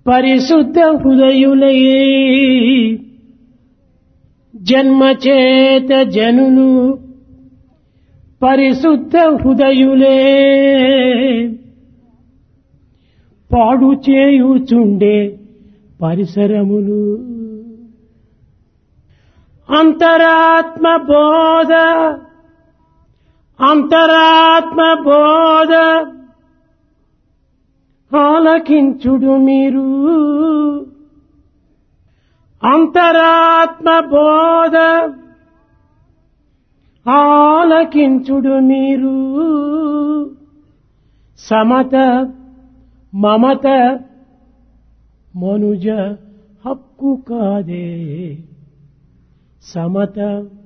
పరిశుద్ధ హృదయులయే జన్మచేత జనులు పరిశుద్ధ హృదయులే పాడు చేయుచుండే పరిసరములు అంతరాత్మ బోధ అంతరాత్మ బోధ ఆలకించుడు మీరు అంతరాత్మ బోధ ఆలకించుడు మీరు సమత మమత మనుజ హక్కు కాదే సమత